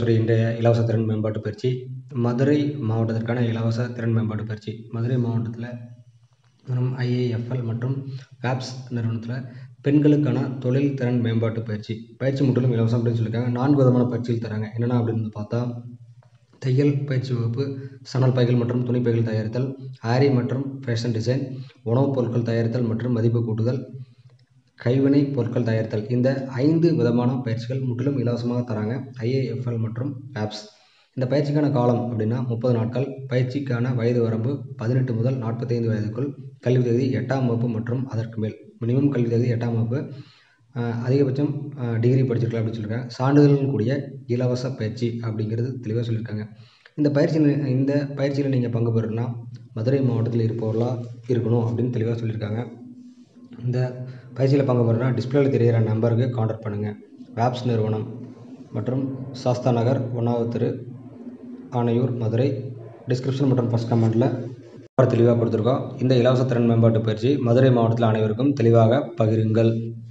sorry இன்றைய இலவச திறன் மேம்பாட்டு பயிற்சி மதுரை மாவட்டத்திற்கான இலவச திறன் மேம்பாட்டு பயிற்சி மதுரை மாவட்டத்தில் மற்றும் ஐஏஎஃப்எல் மற்றும் ஆப்ஸ் நிறுவனத்தில் பெண்களுக்கான தொழில் திறன் மேம்பாட்டு பயிற்சி பயிற்சி முற்றிலும் இலவசம் அப்படின்னு சொல்லியிருக்காங்க நான்கு விதமான பயிற்சிகள் தராங்க என்னென்ன அப்படின்னு பார்த்தா தையல் பயிற்சி வகுப்பு சணல் பைகள் மற்றும் துணி பைகள் தயாரித்தல் ஆரி மற்றும் ஃபேஷன் டிசைன் உணவுப் பொருட்கள் தயாரித்தல் மற்றும் மதிப்பு கூட்டுதல் கைவினை பொருட்கள் தயாரித்தல் இந்த ஐந்து விதமான பயிற்சிகள் முற்றிலும் இலவசமாக தராங்க ஐஏஎஃப்எல் மற்றும் ஆப்ஸ் இந்த பயிற்சிக்கான காலம் அப்படின்னா முப்பது நாட்கள் பயிற்சிக்கான வயது வரம்பு பதினெட்டு முதல் நாற்பத்தைந்து வயதுக்குள் கல்வி தகுதி எட்டாம் வகுப்பு மற்றும் அதற்கு மேல் மினிமம் கல்வி தகுதி எட்டாம் வகுப்பு அஹ், அதிகபட்சம் அஹ், டிகிரி படிச்சிருக்கலாம் அப்படின்னு சொல்லியிருக்காங்க சான்றிதழ்கள் கூடிய இலவச பயிற்சி அப்படிங்கிறது தெளிவாக சொல்லியிருக்காங்க இந்த பயிற்சியில் இந்த பயிற்சியில் நீங்கள் பங்கு பெறணும்னா மதுரை மாவட்டத்தில் இருப்பவர்களாக இருக்கணும் அப்படின்னு தெளிவாக சொல்லியிருக்காங்க இந்த பயிற்சியில் பங்கு பெறணும்னா டிஸ்பிளேல தெரிகிற நம்பருக்கு காண்டாக்ட் பண்ணுங்கள் வேப்ஸ் நிறுவனம் மற்றும் சாஸ்தா நகர் ஒன்றாவது தெரு ஆனையூர் மதுரை டிஸ்கிரிப்ஷன் மற்றும் ஃபஸ்ட் கமெண்ட்டில் தெளிவாக கொடுத்துருக்கோம் இந்த இலவச திறன் மேம்பாட்டு பயிற்சி மதுரை மாவட்டத்தில் அனைவருக்கும் தெளிவாக பகிருங்கள்